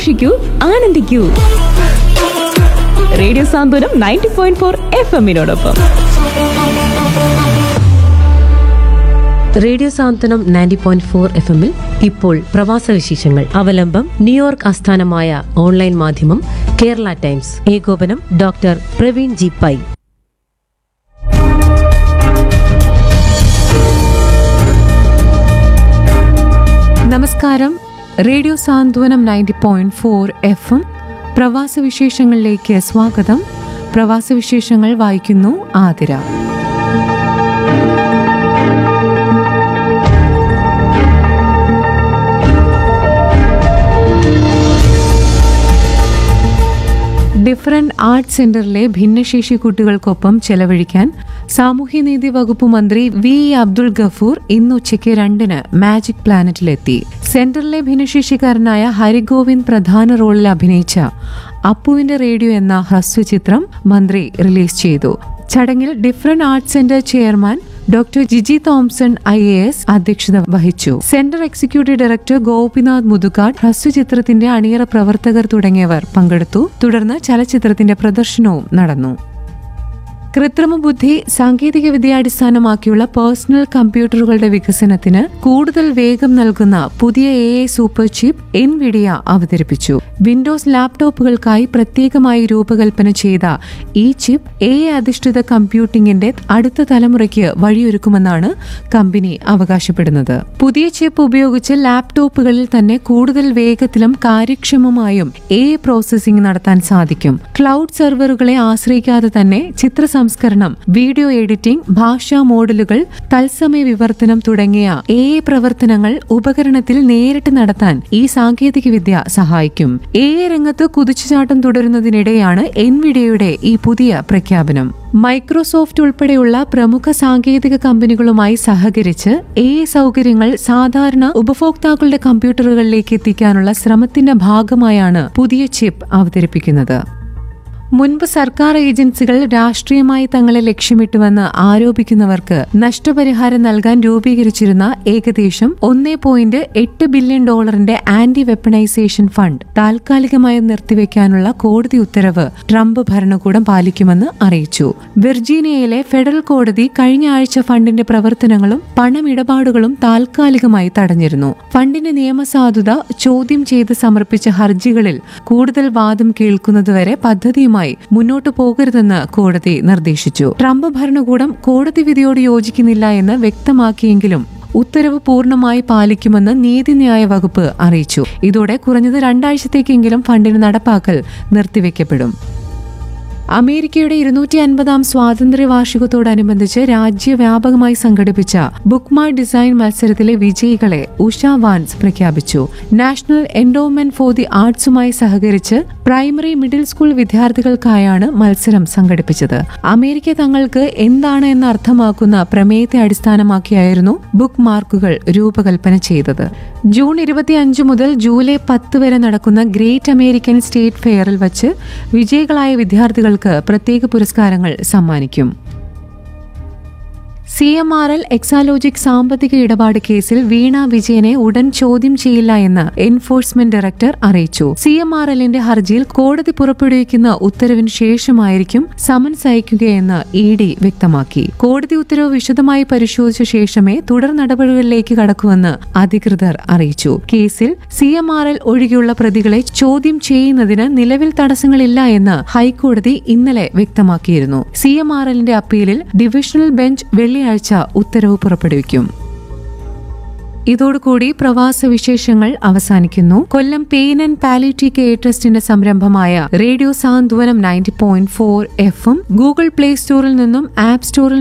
ആഘോഷിക്കൂ ആനന്ദിക്കൂ radio Santhwanam ninety point four F എമ്മിനോടൊപ്പം radio Santhwanam ninety point four F എമ്മിൽ ഇപ്പോൾ പ്രവാസ വിശേഷങ്ങൾ അവലംബം ന്യൂയോർക്ക് ആസ്ഥാനമായ ഓൺലൈൻ മാധ്യമം കേരള ടൈംസ് ഏകോപനം ഡോക്ടർ പ്രവീൺ ജി പൈ നമസ്കാരം radio Santhwanam ninety point four F M പ്രവാസ വിശേഷങ്ങളിലേക്ക് സ്വാഗതം പ്രവാസ വിശേഷങ്ങൾ വായിക്കുന്നു ആതിര ഡിഫറൻറ്റ് ആർട്സ് സെന്ററിലെ ഭിന്നശേഷി കുട്ടികൾക്കൊപ്പം ചെലവഴിക്കാൻ സാമൂഹ്യനീതി വകുപ്പ് മന്ത്രി വി ഇ അബ്ദുൾ ഗഫൂർ ഇന്ന് ഉച്ചയ്ക്ക് രണ്ടിന് മാജിക് പ്ലാനറ്റിലെത്തി സെന്ററിലെ ഭിന്നശേഷിക്കാരനായ ഹരിഗോവിന്ദ് പ്രധാന റോളിൽ അഭിനയിച്ച അപ്പുവിന്റെ റേഡിയോ എന്ന ഹ്രസ്വചിത്രം മന്ത്രി റിലീസ് ചെയ്തു ചടങ്ങിൽ different arts centre chairman doctor Jiji Thomson I A S അധ്യക്ഷത വഹിച്ചു centre executive director Gopinath Muthukad ഹ്രസ്വചിത്രത്തിന്റെ അണിയറ പ്രവർത്തകർ തുടങ്ങിയവർ പങ്കെടുത്തു തുടർന്ന് ചലച്ചിത്രത്തിന്റെ പ്രദർശനവും നടന്നു കൃത്രിമ ബുദ്ധി സാങ്കേതിക വിദ്യ അടിസ്ഥാനമാക്കിയുള്ള പേഴ്സണൽ കമ്പ്യൂട്ടറുകളുടെ വികസനത്തിന് കൂടുതൽ വേഗം നൽകുന്ന പുതിയ A I super chip Nvidia അവതരിപ്പിച്ചു വിൻഡോസ് ലാപ്ടോപ്പുകൾക്കായി പ്രത്യേകമായി രൂപകൽപ്പന ചെയ്ത ഈ ചിപ്പ് എ ഐ അധിഷ്ഠിത കമ്പ്യൂട്ടിംഗിന്റെ അടുത്ത തലമുറയ്ക്ക് വഴിയൊരുക്കുമെന്നാണ് കമ്പനി അവകാശപ്പെടുന്നത് പുതിയ ചിപ്പ് ഉപയോഗിച്ച് ലാപ്ടോപ്പുകളിൽ തന്നെ കൂടുതൽ വേഗത്തിലും കാര്യക്ഷമമായും എ ഐ പ്രോസസ്സിംഗ് നടത്താൻ സാധിക്കും ക്ലൗഡ് സെർവറുകളെ ആശ്രയിക്കാതെ തന്നെ ചിത്ര സംസ്കരണം വീഡിയോ എഡിറ്റിംഗ് ഭാഷാ മോഡലുകൾ തത്സമയ വിവർത്തനം തുടങ്ങിയ എ ഐ പ്രവർത്തനങ്ങൾ ഉപകരണത്തിൽ നേരിട്ട് നടത്താൻ ഈ സാങ്കേതിക വിദ്യ സഹായിക്കും എ ഐ രംഗത്ത് കുതിച്ചുചാട്ടം തുടരുന്നതിനിടെയാണ് എൻവിഡിയയുടെ ഈ പുതിയ പ്രഖ്യാപനം മൈക്രോസോഫ്റ്റ് ഉൾപ്പെടെയുള്ള പ്രമുഖ സാങ്കേതിക കമ്പനികളുമായി സഹകരിച്ച് എ ഐ സൗകര്യങ്ങൾ സാധാരണ ഉപഭോക്താക്കളുടെ കമ്പ്യൂട്ടറുകളിലേക്ക് എത്തിക്കാനുള്ള ശ്രമത്തിന്റെ ഭാഗമായാണ് പുതിയ ചിപ്പ് അവതരിപ്പിക്കുന്നത് മുൻപ് സർക്കാർ ഏജൻസികൾ രാഷ്ട്രീയമായി തങ്ങളെ ലക്ഷ്യമിട്ടുവെന്ന് ആരോപിക്കുന്നവർക്ക് നഷ്ടപരിഹാരം നൽകാൻ രൂപീകരിച്ചിരുന്ന ഏകദേശം ഒന്നേ പോയിന്റ് എട്ട് ബില്യൺ ഡോളറിന്റെ ആന്റി വെപ്പണൈസേഷൻ ഫണ്ട് താൽക്കാലികമായി നിർത്തിവെക്കാനുള്ള കോടതി ഉത്തരവ് ട്രംപ് ഭരണകൂടം പാലിക്കുമെന്ന് അറിയിച്ചു വിർജീനിയയിലെ ഫെഡറൽ കോടതി കഴിഞ്ഞ ആഴ്ച ഫണ്ടിന്റെ പ്രവർത്തനങ്ങളും പണമിടപാടുകളും താൽക്കാലികമായി തടഞ്ഞിരുന്നു ഫണ്ടിന്റെ നിയമസാധുത ചോദ്യം ചെയ്ത് സമർപ്പിച്ച ഹർജികളിൽ കൂടുതൽ വാദം കേൾക്കുന്നതുവരെ പദ്ധതിയുമായി മുന്നോട്ടു പോകരുതെന്ന് കോടതി നിർദ്ദേശിച്ചു ട്രംപ് ഭരണകൂടം കോടതി വിധിയോട് യോജിക്കുന്നില്ല എന്ന് വ്യക്തമാക്കിയെങ്കിലും ഉത്തരവ് പൂർണ്ണമായി പാലിക്കുമെന്ന് നീതിന്യായ വകുപ്പ് അറിയിച്ചു ഇതോടെ കുറഞ്ഞത് രണ്ടാഴ്ചത്തേക്കെങ്കിലും ഫണ്ടിന് നടപ്പാക്കൽ നിർത്തിവെക്കപ്പെടും അമേരിക്കയുടെ ഇരുന്നൂറ്റി അൻപതാം സ്വാതന്ത്ര്യ വാർഷികത്തോടനുബന്ധിച്ച് രാജ്യവ്യാപകമായി സംഘടിപ്പിച്ച ബുക്ക്മാർ ഡിസൈൻ മത്സരത്തിലെ വിജയികളെ ഉഷ വാൻസ് പ്രഖ്യാപിച്ചു നാഷണൽ എൻഡോമെന്റ് ഫോർ ദി ആർട്സുമായി സഹകരിച്ച് പ്രൈമറി മിഡിൽ സ്കൂൾ വിദ്യാർത്ഥികൾക്കായാണ് മത്സരം സംഘടിപ്പിച്ചത് അമേരിക്ക തങ്ങൾക്ക് എന്താണ് എന്ന് അർത്ഥമാക്കുന്ന പ്രമേയത്തെ അടിസ്ഥാനമാക്കിയായിരുന്നു ബുക്ക് മാർക്കുകൾ രൂപകൽപ്പന ചെയ്തത് ജൂൺ ഇരുപത്തിയഞ്ച് മുതൽ ജൂലൈ പത്ത് വരെ നടക്കുന്ന ഗ്രേറ്റ് അമേരിക്കൻ സ്റ്റേറ്റ് ഫെയറിൽ വച്ച് വിജയികളായ വിദ്യാർത്ഥികൾക്ക് പ്രത്യേക പുരസ്കാരങ്ങൾ സമ്മാനിക്കും C M R L Exalogic സാമ്പത്തിക ഇടപാട് കേസിൽ വീണ വിജയനെ ഉടൻ ചോദ്യം ചെയ്യില്ല എന്ന് എൻഫോഴ്സ്മെന്റ് ഡയറക്ടർ അറിയിച്ചു സി എം ആർ എല്ലിന്റെ ഹർജിയിൽ കോടതി പുറപ്പെടുവിക്കുന്ന ഉത്തരവിന് ശേഷമായിരിക്കും സമൻസ് അയക്കുകയെന്ന് ഇ ഡി വ്യക്തമാക്കി കോടതി ഉത്തരവ് വിശദമായി പരിശോധിച്ച ശേഷമേ തുടർ നടപടികളിലേക്ക് കടക്കുമെന്ന് അധികൃതർ അറിയിച്ചു കേസിൽ സി എം ആർ എൽ ഒഴികെയുള്ള പ്രതികളെ ചോദ്യം ചെയ്യുന്നതിന് നിലവിൽ തടസ്സങ്ങളില്ല എന്ന് ഹൈക്കോടതി ഇന്നലെ വ്യക്തമാക്കിയിരുന്നു സി എം ആർ എല്ലിന്റെ അപ്പീലിൽ ഡിവിഷണൽ ബെഞ്ച് വെള്ളിയാഴ്ച ഉത്തരവ് പുറപ്പെടുവിക്കും ഇതോടുകൂടി പ്രവാസ വിശേഷങ്ങൾ അവസാനിക്കുന്നു Kollam pain and palliative care ട്രസ്റ്റിന്റെ സംരംഭമായ radio Santhwanam ninety point four എഫും ഗൂഗിൾ പ്ലേ സ്റ്റോറിൽ നിന്നും ആപ്പ് സ്റ്റോറിൽ